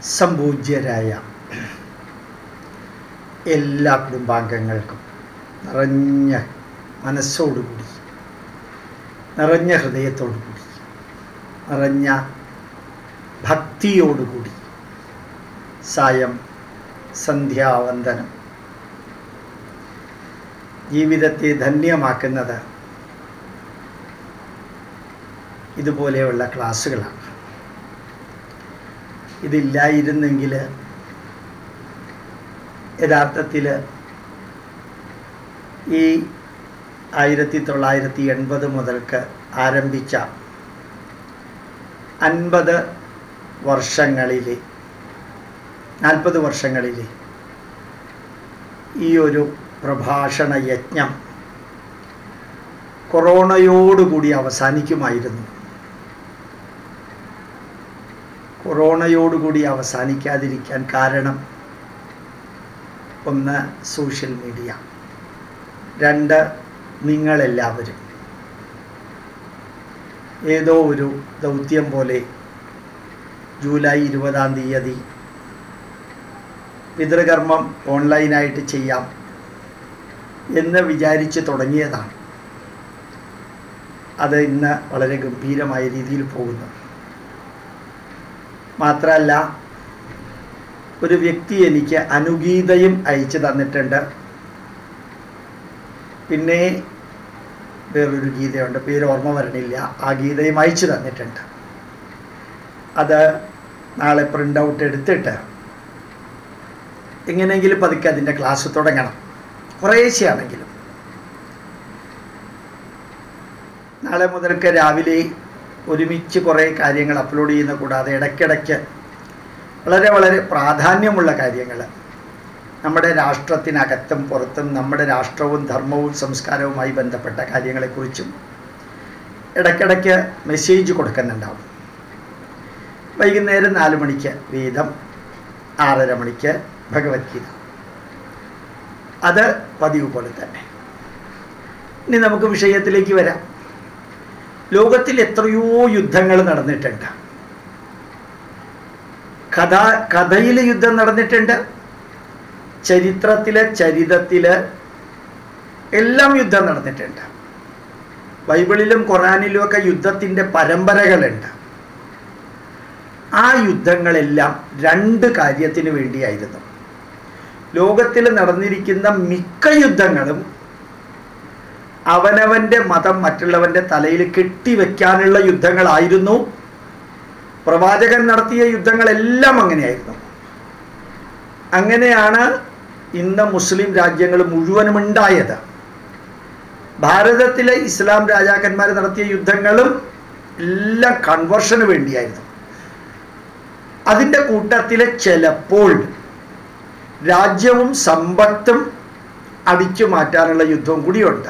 സംപൂജ്യരായ എല്ലാ കുടുംബാംഗങ്ങൾക്കും നിറഞ്ഞ മനസ്സോടുകൂടി നിറഞ്ഞ ഹൃദയത്തോടുകൂടി നിറഞ്ഞ ഭക്തിയോടുകൂടി സായം സന്ധ്യാവന്ദനം ജീവിതത്തെ ധന്യമാക്കുന്നത് ഇതുപോലെയുള്ള ക്ലാസ്സുകളാണ് ഇതില്ലായിരുന്നെങ്കിൽ യഥാർത്ഥത്തിൽ ഈ ആയിരത്തി തൊള്ളായിരത്തി എൺപത് മുതൽക്ക് ആരംഭിച്ച അൻപത് വർഷങ്ങളിലെ നാൽപ്പത് വർഷങ്ങളിലെ ഈ ഒരു പ്രഭാഷണ യജ്ഞം കൊറോണയോടുകൂടി അവസാനിക്കുമായിരുന്നു കൊറോണയോടുകൂടി അവസാനിക്കാതിരിക്കാൻ കാരണം ഒന്ന് സോഷ്യൽ മീഡിയ രണ്ട് നിങ്ങളെല്ലാവരും ഏതോ ഒരു ദൗത്യം പോലെ ജൂലൈ ഇരുപതാം തീയതി പിതൃകർമ്മം ഓൺലൈനായിട്ട് ചെയ്യാം എന്ന് വിചാരിച്ച് തുടങ്ങിയതാണ് അത് ഇന്ന് വളരെ ഗംഭീരമായ രീതിയിൽ പോകുന്നു മാത്രമല്ല ഒരു വ്യക്തി എനിക്ക് അനുഗീതയും അയച്ചു തന്നിട്ടുണ്ട് പിന്നെ വേറൊരു ഗീതയുണ്ട് പേര് ഓർമ്മ വരണില്ല ആ ഗീതയും അയച്ചു തന്നിട്ടുണ്ട് അത് നാളെ പ്രിൻ്റ് ഔട്ട് എടുത്തിട്ട് എങ്ങനെയെങ്കിലും പതുക്കെ അതിൻ്റെ ക്ലാസ് തുടങ്ങണം കുറേശ്ശെയാണെങ്കിലും നാളെ മുതൽക്ക് രാവിലെ ഒരുമിച്ച് കുറേ കാര്യങ്ങൾ അപ്ലോഡ് ചെയ്യുന്ന കൂടാതെ ഇടയ്ക്കിടയ്ക്ക് വളരെ വളരെ പ്രാധാന്യമുള്ള കാര്യങ്ങൾ നമ്മുടെ രാഷ്ട്രത്തിനകത്തും പുറത്തും നമ്മുടെ രാഷ്ട്രവും ധർമ്മവും സംസ്കാരവുമായി ബന്ധപ്പെട്ട കാര്യങ്ങളെക്കുറിച്ചും ഇടയ്ക്കിടയ്ക്ക് മെസ്സേജ് കൊടുക്കുന്നുണ്ടാവും വൈകുന്നേരം നാല് മണിക്ക് വേദം ആറര മണിക്ക് ഭഗവത്ഗീത അത് പതിവ് പോലെ തന്നെ ഇനി നമുക്ക് വിഷയത്തിലേക്ക് വരാം ലോകത്തിൽ എത്രയോ യുദ്ധങ്ങൾ നടന്നിട്ടുണ്ട് കഥ കഥയിൽ യുദ്ധം നടന്നിട്ടുണ്ട് ചരിത്രത്തിലെ ചരിതത്തില് എല്ലാം യുദ്ധം നടന്നിട്ടുണ്ട് ബൈബിളിലും ഖുറാനിലും ഒക്കെ യുദ്ധത്തിൻ്റെ പരമ്പരകളുണ്ട് ആ യുദ്ധങ്ങളെല്ലാം രണ്ട് കാര്യത്തിന് വേണ്ടിയായിരുന്നു ലോകത്തിൽ നടന്നിരിക്കുന്ന മിക്ക യുദ്ധങ്ങളും അവനവൻ്റെ മതം മറ്റുള്ളവൻ്റെ തലയിൽ കെട്ടിവെക്കാനുള്ള യുദ്ധങ്ങളായിരുന്നു പ്രവാചകൻ നടത്തിയ യുദ്ധങ്ങളെല്ലാം അങ്ങനെയായിരുന്നു അങ്ങനെയാണ് ഇന്ന് മുസ്ലിം രാജ്യങ്ങൾ മുഴുവനും ഉണ്ടായത് ഭാരതത്തിലെ ഇസ്ലാം രാജാക്കന്മാർ നടത്തിയ യുദ്ധങ്ങളും എല്ലാം കൺവേർഷന് വേണ്ടിയായിരുന്നു അതിൻ്റെ കൂട്ടത്തിൽ ചിലപ്പോൾ രാജ്യവും സമ്പത്തും അടിച്ചു മാറ്റാനുള്ള യുദ്ധവും കൂടിയുണ്ട്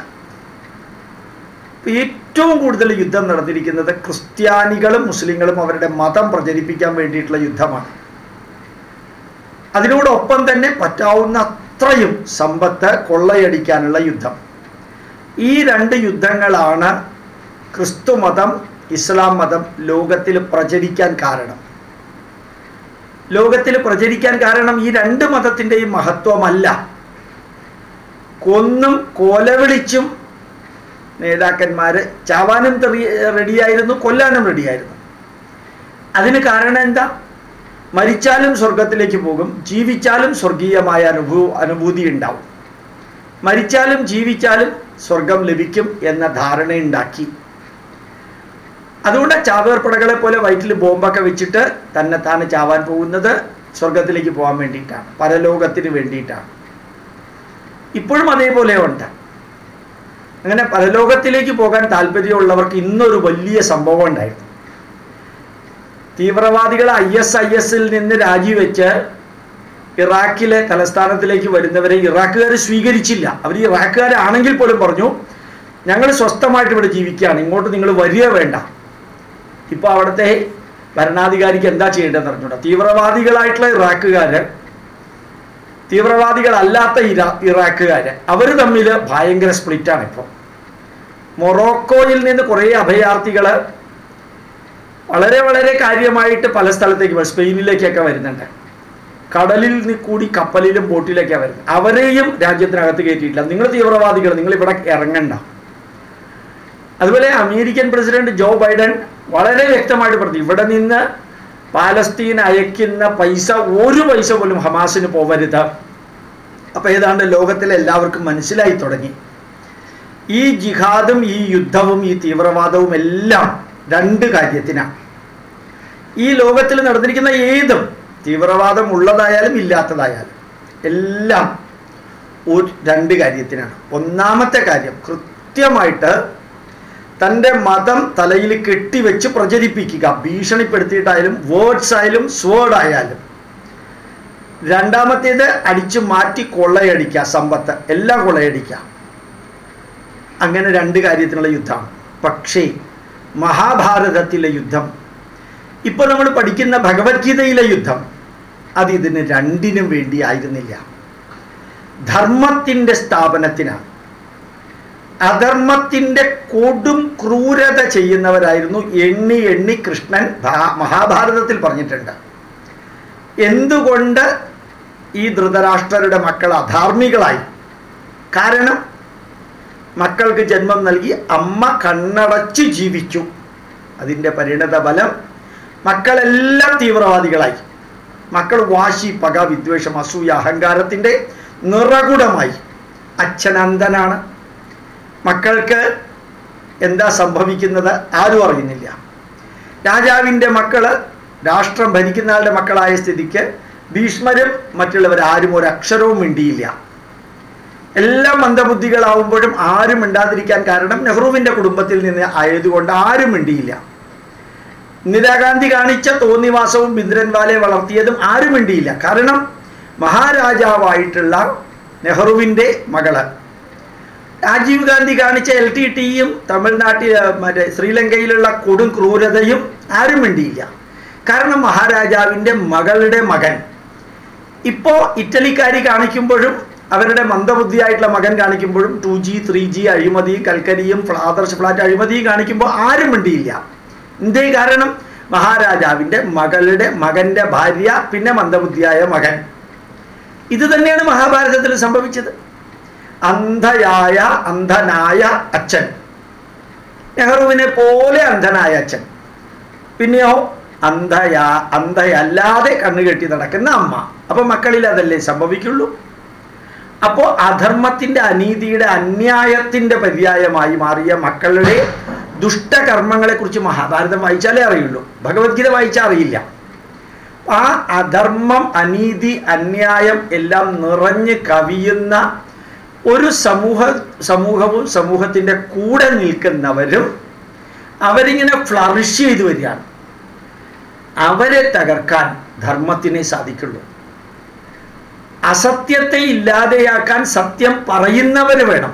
ഏറ്റവും കൂടുതൽ യുദ്ധം നടന്നിരിക്കുന്നത് ക്രിസ്ത്യാനികളും മുസ്ലിങ്ങളും അവരുടെ മതം പ്രചരിപ്പിക്കാൻ വേണ്ടിയിട്ടുള്ള യുദ്ധമാണ് അതിനോടൊപ്പം തന്നെ പറ്റാവുന്ന അത്രയും സമ്പത്ത് കൊള്ളയടിക്കാനുള്ള യുദ്ധം ഈ രണ്ട് യുദ്ധങ്ങളാണ് ക്രിസ്തു മതം ഇസ്ലാം മതം ലോകത്തിൽ പ്രചരിക്കാൻ കാരണം ലോകത്തിൽ പ്രചരിക്കാൻ കാരണം ഈ രണ്ട് മതത്തിൻ്റെയും മഹത്വമല്ല കൊന്നും കൊലവിളിച്ചും നേതാക്കന്മാർ ചാവാനും റെഡിയായിരുന്നു കൊല്ലാനും റെഡിയായിരുന്നു അതിന് കാരണം എന്താ മരിച്ചാലും സ്വർഗത്തിലേക്ക് പോകും ജീവിച്ചാലും സ്വർഗീയമായ അനുഭൂ അനുഭൂതി ഉണ്ടാവും മരിച്ചാലും ജീവിച്ചാലും സ്വർഗം ലഭിക്കും എന്ന ധാരണയുണ്ടാക്കി അതുകൊണ്ട് ചാവേർപ്പടകളെ പോലെ വയറ്റിൽ ബോംബൊക്കെ വെച്ചിട്ട് തന്നെ താന് ചാവാൻ പോകുന്നത് സ്വർഗത്തിലേക്ക് പോകാൻ വേണ്ടിയിട്ടാണ് പരലോകത്തിന് വേണ്ടിയിട്ടാണ് ഇപ്പോഴും അതേപോലെ ഉണ്ട് അങ്ങനെ പരലോകത്തിലേക്ക് പോകാൻ താല്പര്യമുള്ളവർക്ക് ഇന്നൊരു വലിയ സംഭവം ഉണ്ടായിരുന്നു തീവ്രവാദികൾ ഐ എസ് ഐ എസിൽ നിന്ന് രാജിവെച്ച് ഇറാഖിലെ തലസ്ഥാനത്തിലേക്ക് വരുന്നവരെ ഇറാഖുകാർ സ്വീകരിച്ചില്ല അവർ ഇറാഖുകാരാണെങ്കിൽ പോലും പറഞ്ഞു ഞങ്ങൾ സ്വസ്ഥമായിട്ട് ഇവിടെ ജീവിക്കുകയാണ് ഇങ്ങോട്ട് നിങ്ങൾ വരിക വേണ്ട ഇപ്പോൾ അവിടുത്തെ ഭരണാധികാരിക്ക് എന്താ ചെയ്യേണ്ടതെന്ന് അറിഞ്ഞൂടാ തീവ്രവാദികളായിട്ടുള്ള ഇറാഖുകാർ തീവ്രവാദികളല്ലാത്ത ഇറാ ഇറാഖുകാർ അവർ തമ്മിൽ ഭയങ്കര സ്പ്ലിറ്റാണ് ഇപ്പോൾ മൊറോക്കോയിൽ നിന്ന് കുറേ അഭയാർത്ഥികൾ വളരെ വളരെ കാര്യമായിട്ട് പല സ്ഥലത്തേക്ക് വരും. സ്പെയിനിലേക്കൊക്കെ വരുന്നുണ്ട് കടലിൽ നിന്ന് കൂടി കപ്പലിലും ബോട്ടിലേക്കാണ് വരുന്നത് അവരെയും രാജ്യത്തിനകത്ത് കയറ്റിയിട്ടില്ല നിങ്ങൾ തീവ്രവാദികൾ നിങ്ങൾ ഇവിടെ ഇറങ്ങണ്ട അതുപോലെ അമേരിക്കൻ പ്രസിഡന്റ് ജോ ബൈഡൻ വളരെ വ്യക്തമായിട്ട് പറഞ്ഞു ഇവിടെ നിന്ന് പാലസ്തീൻ അയക്കുന്ന പൈസ ഒരു പൈസ പോലും ഹമാസിന് പോവരുത് അപ്പോൾ ഏതാണ്ട് ലോകത്തിലെ എല്ലാവർക്കും മനസ്സിലായി തുടങ്ങി ഈ ജിഹാദും ഈ യുദ്ധവും ഈ തീവ്രവാദവും എല്ലാം രണ്ട് കാര്യത്തിനാണ് ഈ ലോകത്തിൽ നടന്നിരിക്കുന്ന ഏതും തീവ്രവാദം ഉള്ളതായാലും ഇല്ലാത്തതായാലും എല്ലാം ഒരു രണ്ട് കാര്യത്തിനാണ് ഒന്നാമത്തെ കാര്യം കൃത്യമായിട്ട് തൻ്റെ മതം തലയിൽ കെട്ടിവെച്ച് പ്രചരിപ്പിക്കുക ഭീഷണിപ്പെടുത്തിയിട്ടായാലും വേർഡ്സ് ആയാലും സ്വേർഡ് ആയാലും രണ്ടാമത്തേത് അടിച്ചു മാറ്റി കൊള്ളയടിക്കുക സമ്പത്ത് എല്ലാം കൊള്ളയടിക്കുക അങ്ങനെ രണ്ട് കാര്യത്തിനുള്ള യുദ്ധമാണ് പക്ഷേ മഹാഭാരതത്തിലെ യുദ്ധം ഇപ്പോൾ നമ്മൾ പഠിക്കുന്ന ഭഗവത്ഗീതയിലെ യുദ്ധം അത് ഇതിന് രണ്ടിനും വേണ്ടി ആയിരുന്നില്ല ധർമ്മത്തിൻ്റെ സ്ഥാപനത്തിനാണ് അധർമ്മത്തിൻ്റെ കൊടും ക്രൂരത ചെയ്യുന്നവരായിരുന്നു എണ്ണി എണ്ണി കൃഷ്ണൻ ഭാ- മഹാഭാരതത്തിൽ പറഞ്ഞിട്ടുണ്ട് എന്തുകൊണ്ട് ഈ ധൃതരാഷ്ട്രരുടെ മക്കൾ അധാർമികളായി കാരണം മക്കൾക്ക് ജന്മം നൽകി അമ്മ കണ്ണടച്ച് ജീവിച്ചു അതിൻ്റെ പരിണത ഫലം മക്കളെല്ലാം തീവ്രവാദികളായി മക്കൾ വാശി പക വിദ്വേഷം അസൂയ അഹങ്കാരത്തിൻ്റെ നിറകുടമായി അച്ഛൻ അന്ധനാണ് മക്കൾക്ക് എന്താ സംഭവിക്കുന്നത് ആരും അറിയുന്നില്ല രാജാവിൻ്റെ മക്കള് രാഷ്ട്രം ഭരിക്കുന്ന ആളുടെ മക്കളായ സ്ഥിതിക്ക് ഭീഷ്മരും മറ്റുള്ളവർ ആരും ഒരു അക്ഷരവും മിണ്ടിയില്ല എല്ലാം മന്ദബുദ്ധികളാവുമ്പോഴും ആരും മിണ്ടാതിരിക്കാൻ കാരണം നെഹ്റുവിൻ്റെ കുടുംബത്തിൽ നിന്ന് ആയതുകൊണ്ട് ആരും മിണ്ടിയില്ല ഇന്ദിരാഗാന്ധി കാണിച്ച തോന്നിവാസവും ബിന്ദ്രൻവാലെ വളർത്തിയതും ആരും മിണ്ടിയില്ല കാരണം മഹാരാജാവായിട്ടുള്ള നെഹ്റുവിൻ്റെ മകള് രാജീവ് ഗാന്ധി കാണിച്ച എൽ ടി ടിയും തമിഴ്നാട്ടിൽ ഏർ, മറ്റേ ശ്രീലങ്കയിലുള്ള കൊടും ക്രൂരതയും ആരും മിണ്ടിയില്ല കാരണം മഹാരാജാവിൻ്റെ മകളുടെ മകൻ ഇപ്പോൾ ഇറ്റലിക്കാരി കാണിക്കുമ്പോഴും അവരുടെ മന്ദബുദ്ധിയായിട്ടുള്ള മകൻ കാണിക്കുമ്പോഴും ടു ജി ത്രീ ജി അഴിമതിയും കൽക്കരിയും ഫ്ല- ആദർശ് ഫ്ലാറ്റ് അഴിമതിയും കാണിക്കുമ്പോൾ ആരും മിണ്ടിയില്ല എന്തേ കാരണം മഹാരാജാവിൻ്റെ മകളുടെ മകൻ്റെ ഭാര്യ പിന്നെ മന്ദബുദ്ധിയായ മകൻ ഇത് തന്നെയാണ് മഹാഭാരതത്തിൽ സംഭവിച്ചത് അന്ധയായ അന്ധനായ അച്ഛൻ നെഹ്റുവിനെ പോലെ അന്ധനായ അച്ഛൻ പിന്നെയോ അന്ധയാ അന്ധയല്ലാതെ കണ്ണുകെട്ടി നടക്കുന്ന അമ്മ അപ്പൊ മക്കളിൽ അതല്ലേ സംഭവിക്കുള്ളൂ അപ്പോൾ അധർമ്മത്തിന്റെ അനീതിയുടെ അന്യായത്തിന്റെ പര്യായമായി മാറിയ മക്കളുടെ ദുഷ്ടകർമ്മങ്ങളെക്കുറിച്ച് മഹാഭാരതം വായിച്ചാലേ അറിയുള്ളൂ ഭഗവത്ഗീത വായിച്ചാൽ അറിയില്ല ആ അധർമ്മം അനീതി അന്യായം എല്ലാം നിറഞ്ഞ് കവിയുന്ന ഒരു സമൂഹ സമൂഹവും സമൂഹത്തിൻ്റെ കൂടെ നിൽക്കുന്നവരും അവരിങ്ങനെ ഫ്ലറിഷ് ചെയ്തു വരികയാണ് അവരെ തകർക്കാൻ ധർമ്മത്തിനെ സാധിക്കുള്ളൂ അസത്യത്തെ ഇല്ലാതെയാക്കാൻ സത്യം പറയുന്നവർ വേണം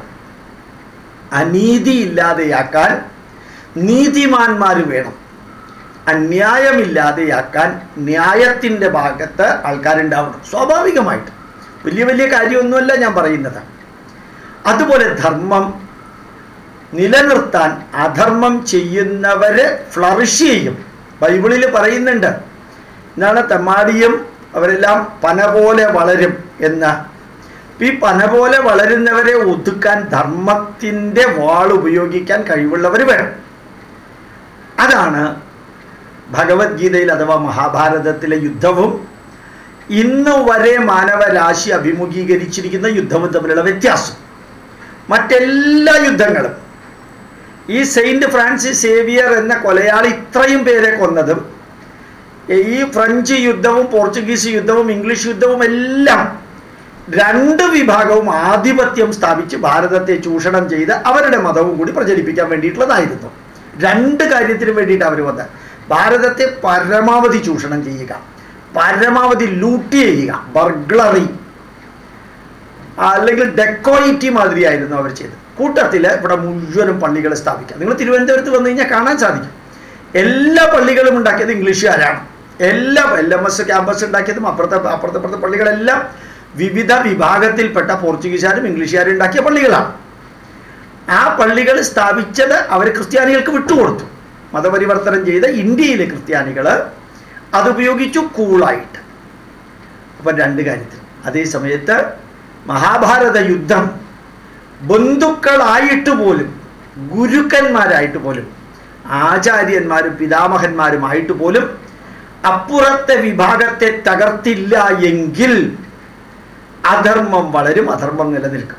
അനീതി ഇല്ലാതെയാക്കാൻ നീതിമാന്മാർ വേണം അന്യായമില്ലാതെയാക്കാൻ ന്യായത്തിൻ്റെ ഭാഗത്ത് ആൾക്കാരുണ്ടാവണം സ്വാഭാവികമായിട്ട് വലിയ വലിയ കാര്യമൊന്നുമല്ല ഞാൻ പറയുന്നത് അതുപോലെ ധർമ്മം നിലനിർത്താൻ അധർമ്മം ചെയ്യുന്നവര് ഫ്ലറിഷ് ചെയ്യും ബൈബിളിൽ പറയുന്നുണ്ട് എന്നാണ് തെമ്മാടിയും അവരെല്ലാം പന പോലെ വളരും എന്ന് ഈ പന പോലെ വളരുന്നവരെ ഒതുക്കാൻ ധർമ്മത്തിൻ്റെ വാൾ ഉപയോഗിക്കാൻ കഴിവുള്ളവർ വേണം അതാണ് ഭഗവത്ഗീതയിൽ അഥവാ മഹാഭാരതത്തിലെ യുദ്ധവും ഇന്ന് വരെ മാനവരാശി അഭിമുഖീകരിച്ചിരിക്കുന്ന യുദ്ധവും തമ്മിലുള്ള വ്യത്യാസം മറ്റെല്ലാ യുദ്ധങ്ങളും ഈ സെയിന്റ് ഫ്രാൻസിസ് സേവിയർ എന്ന കൊലയാളി ഇത്രയും പേരെ കൊന്നതും ഈ ഫ്രഞ്ച് യുദ്ധവും പോർച്ചുഗീസ് യുദ്ധവും ഇംഗ്ലീഷ് യുദ്ധവും എല്ലാം രണ്ട് വിഭാഗവും ആധിപത്യം സ്ഥാപിച്ച് ഭാരതത്തെ ചൂഷണം ചെയ്ത് അവരുടെ മതവും കൂടി പ്രചരിപ്പിക്കാൻ വേണ്ടിയിട്ടുള്ളതായിരുന്നു രണ്ട് കാര്യത്തിനും വേണ്ടിയിട്ട് അവർ വന്നത് ഭാരതത്തെ പരമാവധി ചൂഷണം ചെയ്യുക പരമാവധി ലൂട്ട് ചെയ്യുക ബർഗ്ലറി അല്ലെങ്കിൽ ഡെക്കോയിറ്റി മാതിരിയായിരുന്നു അവർ ചെയ്തത് കൂട്ടത്തിൽ ഇവിടെ മുഴുവനും പള്ളികൾ സ്ഥാപിക്കുക നിങ്ങൾ തിരുവനന്തപുരത്ത് വന്നു കഴിഞ്ഞാൽ കാണാൻ സാധിക്കും എല്ലാ പള്ളികളും ഉണ്ടാക്കിയത് ഇംഗ്ലീഷുകാരാണ് എല്ലാ എൽ എം എസ് ക്യാമ്പസ് ഉണ്ടാക്കിയതും അപ്പുറത്തെ അപ്പുറത്തെ അപ്പുറത്തെ പള്ളികളെല്ലാം വിവിധ വിഭാഗത്തിൽപ്പെട്ട പോർച്ചുഗീസുകാരും ഇംഗ്ലീഷുകാരും ഉണ്ടാക്കിയ പള്ളികളാണ് ആ പള്ളികൾ സ്ഥാപിച്ചത് അവർ ക്രിസ്ത്യാനികൾക്ക് വിട്ടുകൊടുത്തു മതപരിവർത്തനം ചെയ്ത ഇന്ത്യയിലെ ക്രിസ്ത്യാനികൾ അതുപയോഗിച്ചു കൂളായിട്ട് അപ്പം രണ്ട് കാര്യത്തിൽ അതേ സമയത്ത് മഹാഭാരത യുദ്ധം ബന്ധുക്കളായിട്ട് പോലും ഗുരുക്കന്മാരായിട്ട് പോലും ആചാര്യന്മാരും പിതാമഹന്മാരുമായിട്ട് പോലും അപ്പുറത്തെ വിഭാഗത്തെ തകർത്തില്ല എങ്കിൽ അധർമ്മം വളരും അധർമ്മം നിലനിൽക്കും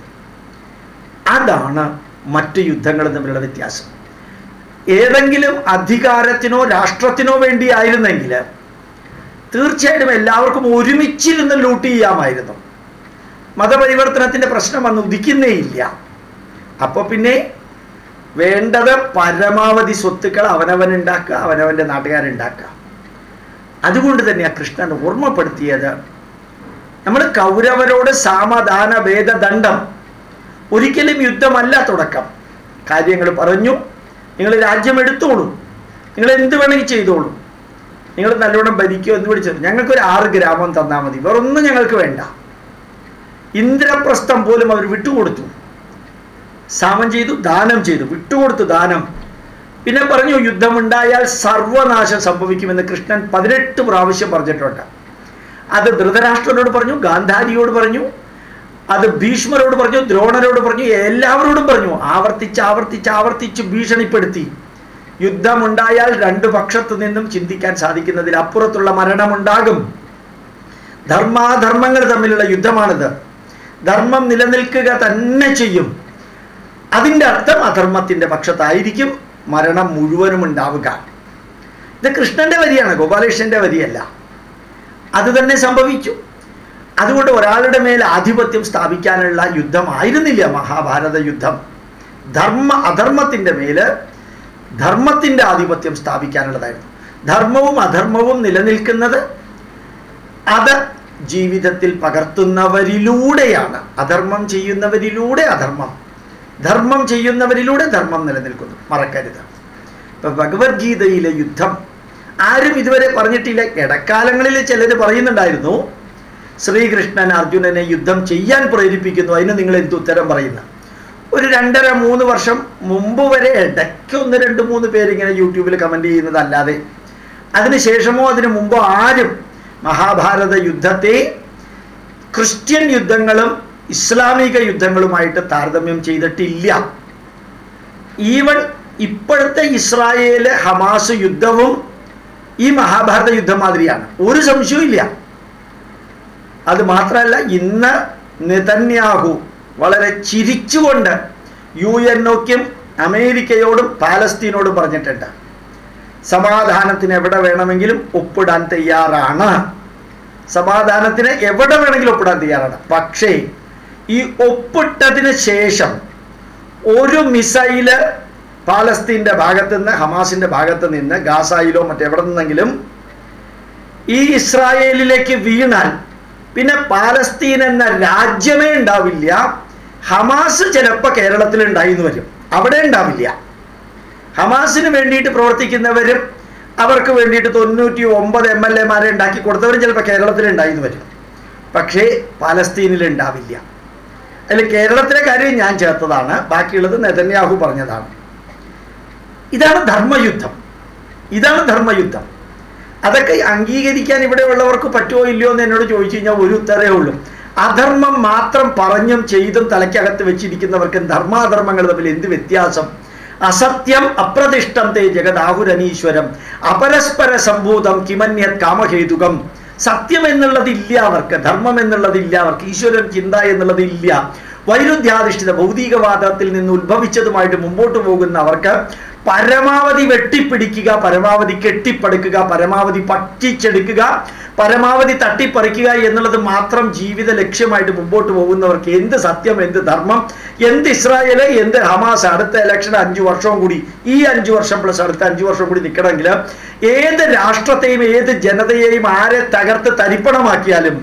അതാണ് മറ്റു യുദ്ധങ്ങളും തമ്മിലുള്ള വ്യത്യാസം ഏതെങ്കിലും അധികാരത്തിനോ രാഷ്ട്രത്തിനോ വേണ്ടി ആയിരുന്നെങ്കിൽ തീർച്ചയായിട്ടും എല്ലാവർക്കും ഒരുമിച്ചിരുന്ന് ലൂട്ട് ചെയ്യാമായിരുന്നു മതപരിവർത്തനത്തിന്റെ പ്രശ്നം വന്ന് ഉദിക്കുന്നേ ഇല്ല അപ്പൊ പിന്നെ വേണ്ടത് പരമാവധി സ്വത്തുക്കൾ അവനവൻ ഉണ്ടാക്കുക അവനവന്റെ നാട്ടുകാരുണ്ടാക്കുക അതുകൊണ്ട് തന്നെ ആ കൃഷ്ണൻ ഓർമ്മപ്പെടുത്തിയത് നമ്മൾ കൗരവരോട് സാമധാന ഭേദദണ്ഡം ഒരിക്കലും യുദ്ധമല്ല തുടക്കം കാര്യങ്ങൾ പറഞ്ഞു നിങ്ങൾ രാജ്യം എടുത്തോളൂ നിങ്ങൾ എന്ത് വേണമെങ്കിൽ ചെയ്തോളൂ നിങ്ങൾ നല്ലോണം ഭരിക്കുമോ എന്ന് പിടിച്ചത് ഞങ്ങൾക്കൊരു ആറ് ഗ്രാമം തന്നാൽ മതി വേറൊന്നും ഞങ്ങൾക്ക് വേണ്ട ഇന്ദ്രപ്രസ്ഥം പോലും അവർ വിട്ടുകൊടുത്തു സാമം ചെയ്തു ദാനം ചെയ്തു വിട്ടുകൊടുത്തു ദാനം പിന്നെ പറഞ്ഞു യുദ്ധമുണ്ടായാൽ സർവനാശം സംഭവിക്കുമെന്ന് കൃഷ്ണൻ പതിനെട്ട് പ്രാവശ്യം പറഞ്ഞിട്ടുണ്ട് അത് ധൃതരാഷ്ട്രനോട് പറഞ്ഞു ഗാന്ധാരിയോട് പറഞ്ഞു അത് ഭീഷ്മരോട് പറഞ്ഞു ദ്രോണരോട് പറഞ്ഞു എല്ലാവരോടും പറഞ്ഞു ആവർത്തിച്ച് ആവർത്തിച്ച് ആവർത്തിച്ച് ഭീഷണിപ്പെടുത്തി യുദ്ധമുണ്ടായാൽ രണ്ടു പക്ഷത്തു നിന്നും ചിന്തിക്കാൻ സാധിക്കുന്നതിൽ അപ്പുറത്തുള്ള മരണമുണ്ടാകും ധർമാധർമ്മങ്ങൾ തമ്മിലുള്ള യുദ്ധമാണിത് ധർമ്മം നിലനിൽക്കുക തന്നെ ചെയ്യും അതിൻ്റെ അർത്ഥം അധർമ്മത്തിന്റെ പക്ഷത്തായിരിക്കും മരണം മുഴുവനും ഉണ്ടാവുക ഇത് കൃഷ്ണന്റെ വരിയാണ് ഗോപാലകൃഷ്ണന്റെ വരിയല്ല അത് തന്നെ സംഭവിച്ചു അതുകൊണ്ട് ഒരാളുടെ മേൽ ആധിപത്യം സ്ഥാപിക്കാനുള്ള യുദ്ധമായിരുന്നില്ല മഹാഭാരത യുദ്ധം ധർമ്മ അധർമ്മത്തിന്റെ മേല് ധർമ്മത്തിന്റെ ആധിപത്യം സ്ഥാപിക്കാനുള്ളതായിരുന്നു ധർമ്മവും അധർമ്മവും നിലനിൽക്കുന്നത് അത് ജീവിതത്തിൽ പകർത്തുന്നവരിലൂടെയാണ് അധർമ്മം ചെയ്യുന്നവരിലൂടെ അധർമ്മം ധർമ്മം ചെയ്യുന്നവരിലൂടെ ധർമ്മം നിലനിൽക്കുന്നു മറക്കരുത് ഇപ്പൊ ഭഗവത്ഗീതയിലെ യുദ്ധം ആരും ഇതുവരെ പറഞ്ഞിട്ടില്ല ഇടക്കാലങ്ങളിൽ ചിലർ പറയുന്നുണ്ടായിരുന്നു ശ്രീകൃഷ്ണൻ അർജുനനെ യുദ്ധം ചെയ്യാൻ പ്രേരിപ്പിക്കുന്നു അതിന് നിങ്ങൾ എന്ത് ഉത്തരം പറയുന്ന ഒരു രണ്ടര മൂന്ന് വർഷം മുമ്പ് വരെ ഇടയ്ക്ക് ഒന്ന് രണ്ട് മൂന്ന് പേര് ഇങ്ങനെ യൂട്യൂബിൽ കമന്റ് ചെയ്യുന്നതല്ലാതെ അതിനുശേഷമോ അതിനു മുമ്പോ ആരും മഹാഭാരത യുദ്ധത്തെ ക്രിസ്ത്യൻ യുദ്ധങ്ങളും ഇസ്ലാമിക യുദ്ധങ്ങളുമായിട്ട് താരതമ്യം ചെയ്തിട്ടില്ല ഈവൻ ഇപ്പോഴത്തെ ഇസ്രായേല് ഹമാസ് യുദ്ധവും ഈ മഹാഭാരത യുദ്ധം മാതിരിയാണ് ഒരു സംശയവും ഇല്ല അത് മാത്രമല്ല ഇന്ന് നെതന്യാഹു വളരെ ചിരിച്ചുകൊണ്ട് യു എൻ ഒക്കും അമേരിക്കയോടും പാലസ്തീനോടും പറഞ്ഞിട്ടുണ്ട് സമാധാനത്തിന് എവിടെ വേണമെങ്കിലും ഒപ്പിടാൻ തയ്യാറാണ് സമാധാനത്തിന് എവിടെ വേണമെങ്കിലും ഒപ്പിടാൻ തയ്യാറാണ് പക്ഷേ ഈ ഒപ്പിട്ടതിന് ശേഷം ഒരു മിസൈല് പാലസ്തീൻ്റെ ഭാഗത്ത് നിന്ന് ഹമാസിന്റെ ഭാഗത്ത് നിന്ന് ഗാസായിലോ മറ്റെവിടെ നിന്നെങ്കിലും ഈ ഇസ്രായേലിലേക്ക് വീണാൽ പിന്നെ പാലസ്തീൻ എന്ന രാജ്യമേ ഉണ്ടാവില്ല ഹമാസ് ചിലപ്പോൾ കേരളത്തിൽ ഉണ്ടായിന്ന് വരും അവിടെ ഉണ്ടാവില്ല ഹമാസിന് വേണ്ടിയിട്ട് പ്രവർത്തിക്കുന്നവരും അവർക്ക് വേണ്ടിയിട്ട് തൊണ്ണൂറ്റി ഒമ്പത് എം എൽ എമാരെ ഉണ്ടാക്കി കൊടുത്തവരും ചിലപ്പോൾ കേരളത്തിൽ ഉണ്ടായിന്ന് വരും പക്ഷേ പാലസ്തീനിൽ ഉണ്ടാവില്ല അതിൽ കേരളത്തിലെ കാര്യം ഞാൻ ചേർത്തതാണ് ബാക്കിയുള്ളത് നെതന്യാഹു പറഞ്ഞതാണ് ഇതാണ് ധർമ്മയുദ്ധം ഇതാണ് ധർമ്മയുദ്ധം അതൊക്കെ അംഗീകരിക്കാൻ ഇവിടെ ഉള്ളവർക്ക് പറ്റുമോ ഇല്ലയോ എന്ന് എന്നോട് ചോദിച്ചു കഴിഞ്ഞാൽ ഒരു ഉത്തരേ ഉള്ളൂ അധർമ്മം മാത്രം പറഞ്ഞും ചെയ്തും തലയ്ക്കകത്ത് വെച്ചിരിക്കുന്നവർക്ക് ധർമാധർമ്മങ്ങൾ തമ്മിൽ എന്ത് വ്യത്യാസം അസത്യം അപ്രതിഷ്ഠം തേ ജഗദാഹുരനീശ്വരം അപരസ്പര സംഭൂതം കിമന്യത് കാമഹേതുകം സത്യം എന്നുള്ളതില്ല അവർക്ക് ധർമ്മം എന്നുള്ളതില്ല അവർക്ക് ഈശ്വരൻ ചിന്ത എന്നുള്ളതില്ല വൈരുദ്ധ്യാധിഷ്ഠിത ഭൗതികവാദത്തിൽ നിന്ന് ഉത്ഭവിച്ചതുമായിട്ട് മുമ്പോട്ട് പോകുന്ന അവർക്ക് പരമാവധി വെട്ടിപ്പിടിക്കുക പരമാവധി കെട്ടിപ്പടുക്കുക പരമാവധി പറ്റിച്ചെടുക്കുക പരമാവധി തട്ടിപ്പറിക്കുക എന്നുള്ളത് മാത്രം ജീവിത ലക്ഷ്യമായിട്ട് മുമ്പോട്ട് പോകുന്നവർക്ക് എന്ത് സത്യം എന്ത് ധർമ്മം എന്ത് ഇസ്രായേല് എന്ത് ഹമാസ് അടുത്ത ഇലക്ഷൻ അഞ്ചു വർഷവും കൂടി ഈ അഞ്ചു വർഷം പ്ലസ് അടുത്ത അഞ്ചു വർഷം കൂടി നിൽക്കണമെങ്കിൽ ഏത് രാഷ്ട്രത്തെയും ഏത് ജനതയെയും ആരെ തകർത്ത് തരിപ്പണമാക്കിയാലും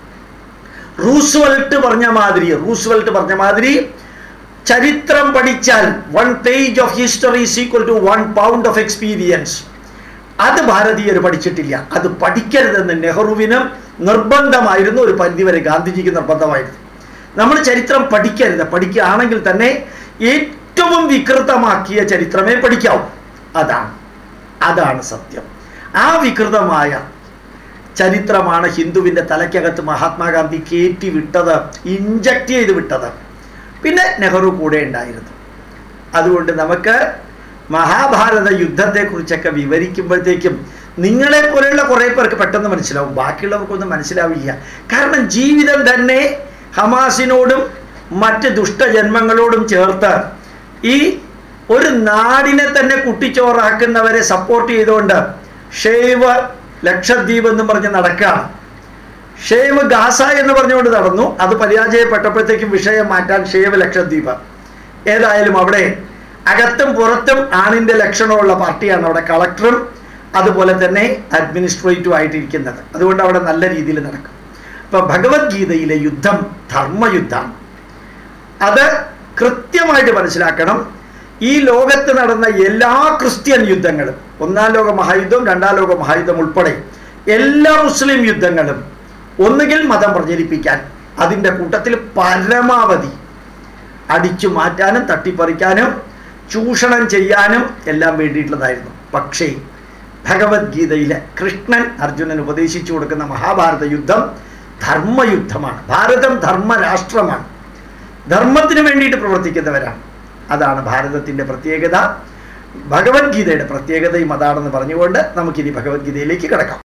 റൂസ്വെൽറ്റ് പറഞ്ഞ മാതിരി റൂസ്വെൽറ്റ് പറഞ്ഞ മാതിരി ചരിത്രം പഠിച്ചാൽ one page of history is equal to one pound of experience അത് ഭാരതീയർ പഠിച്ചിട്ടില്ല അത് പഠിക്കരുതെന്ന് നെഹ്റുവിനും നിർബന്ധമായിരുന്നു ഒരു പരിധിവരെ ഗാന്ധിജിക്ക് നിർബന്ധമായിരുന്നു നമ്മൾ ചരിത്രം പഠിക്കരുത് പഠിക്കുകയാണെങ്കിൽ തന്നെ ഏറ്റവും വികൃതമാക്കിയ ചരിത്രമേ പഠിക്കാവൂ അതാണ് അതാണ് സത്യം ആ വികൃതമായ ചരിത്രമാണ് ഹിന്ദുവിൻ്റെ തലയ്ക്കകത്ത് മഹാത്മാഗാന്ധി കയറ്റി വിട്ടത് ഇഞ്ചക്ട് ചെയ്ത് വിട്ടത് പിന്നെ നെഹ്റു കൂടെ ഉണ്ടായിരുന്നു അതുകൊണ്ട് നമുക്ക് മഹാഭാരത യുദ്ധത്തെക്കുറിച്ചൊക്കെ വിവരിക്കുമ്പോഴത്തേക്കും നിങ്ങളെ പോലെയുള്ള കുറേ പേർക്ക് പെട്ടെന്ന് മനസ്സിലാവും ബാക്കിയുള്ളവർക്കൊന്നും മനസ്സിലാവില്ല കാരണം ജീവിതം തന്നെ ഹമാസിനോടും മറ്റ് ദുഷ്ടജന്മങ്ങളോടും ചേർത്ത് ഈ ഒരു നാടിനെ തന്നെ കുട്ടിച്ചോറാക്കുന്നവരെ സപ്പോർട്ട് ചെയ്തുകൊണ്ട് ഷേവ് ലക്ഷദ്വീപ് എന്ന് പറഞ്ഞ് നടക്കുകയാണ് ഷേവ് ഗാസ എന്ന് പറഞ്ഞുകൊണ്ട് നടന്നു അത് പരാജയപ്പെട്ടപ്പോഴത്തേക്കും വിഷയം മാറ്റാൻ ഷേവ് ലക്ഷദ്വീപ് ഏതായാലും അവിടെ അകത്തും പുറത്തും ആണിൻ്റെ ലക്ഷണമുള്ള പാർട്ടിയാണ് അവിടെ കളക്ടറും അതുപോലെ തന്നെ അഡ്മിനിസ്ട്രേറ്റീവ് ആയിട്ടിരിക്കുന്നത് അതുകൊണ്ട് അവിടെ നല്ല രീതിയിൽ നടക്കും ഇപ്പൊ ഭഗവത്ഗീതയിലെ യുദ്ധം ധർമ്മയുദ്ധമാണ് അത് കൃത്യമായിട്ട് മനസ്സിലാക്കണം ഈ ലോകത്ത് നടന്ന എല്ലാ ക്രിസ്ത്യൻ യുദ്ധങ്ങളും ഒന്നാം ലോക മഹായുദ്ധം രണ്ടാം ലോക മഹായുദ്ധം ഉൾപ്പെടെ എല്ലാ മുസ്ലിം യുദ്ധങ്ങളും ഒന്നുകിൽ മതം പ്രചരിപ്പിക്കാൻ അതിൻ്റെ കൂട്ടത്തിൽ പരമാവധി അടിച്ചു മാറ്റാനും തട്ടിപ്പറിക്കാനും ചൂഷണം ചെയ്യാനും എല്ലാം വേണ്ടിയിട്ടുള്ളതായിരുന്നു പക്ഷേ ഭഗവത്ഗീതയിലെ കൃഷ്ണൻ അർജുനൻ ഉപദേശിച്ചു കൊടുക്കുന്ന മഹാഭാരത യുദ്ധം ധർമ്മയുദ്ധമാണ് ഭാരതം ധർമ്മരാഷ്ട്രമാണ് ധർമ്മത്തിന് വേണ്ടിയിട്ട് പ്രവർത്തിക്കുന്നവരാണ് അതാണ് ഭാരതത്തിൻ്റെ പ്രത്യേകത ഭഗവത്ഗീതയുടെ പ്രത്യേകതയും അതാണെന്ന് പറഞ്ഞുകൊണ്ട് നമുക്കിനി ഭഗവത്ഗീതയിലേക്ക് കിടക്കാം